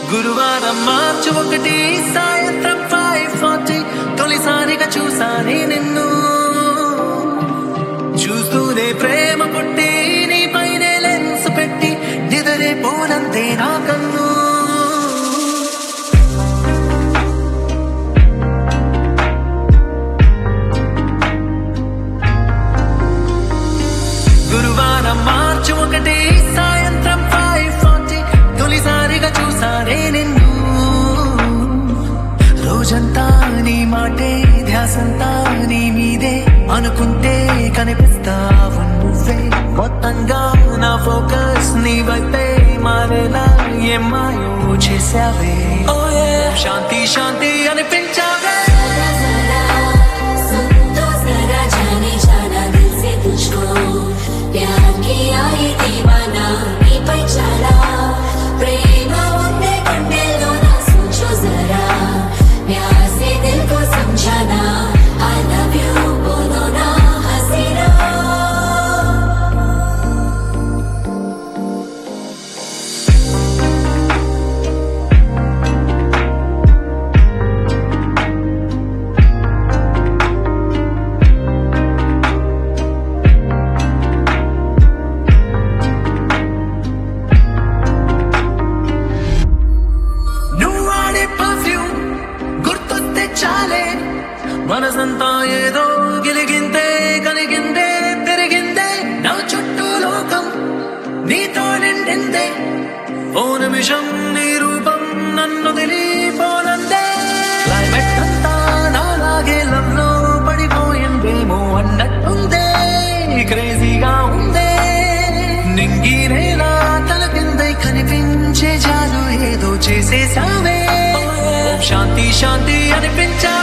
గురువారం మార్చి ఒకటి సాయంత్రం ఫైవ్ ఫార్టీ తొలిసారిగా చూసానే నిన్ను చూస్తూనే ప్రేమ పుట్టి నీ పైనే లెన్స్ పెట్టి నిదరే పోనంతే నా కన్ను గురువారం మార్చి ఒకటి సాయంత్రం ఫైవ్ ఫార్టీ తొలిసారిగా చూసానే నిన్ను రోజంతా నీ మాటే ధ్యాసంతా నీ మీదే అనుకుంటే కనిపిస్తావు నువ్వే మొత్తంగా నా ఫోకస్ నీ వైపే మారేలా ఏం మాయో చేసావే ఓ శాంతి శాంతి అనిపించావే जरा सुन तो जरा जाने जाना दिल से तुझको प्यार किया ये दीवाना నీ పై చాలా ప్రేమ ఉండే గుండెల్లో నా सोचो जरा प्यार से दिल को समझाना I love you बोलो ना हसीना నువ్వు వాడే పర్ఫ్యూమ్ గుర్తొస్తే చాలే మనసంతా ఏదో గిలిగిందే కలిగిందే పెరిగిందే నా చుట్టూ లోకం నీతో నిండిందే ఓ నిమిషం నీ రూపం నన్ను తెలియపోనందే క్లైమేట్ అంతా నాలాగే లవ్లో పడిపోయిందేమో అన్నట్టుందే క్రేజీగా ఉందే నింగి నేల తల కిందే కనిపించే జాలు ఏదో చేసేసావే ఓం శాంతి శాంతి అనిపించా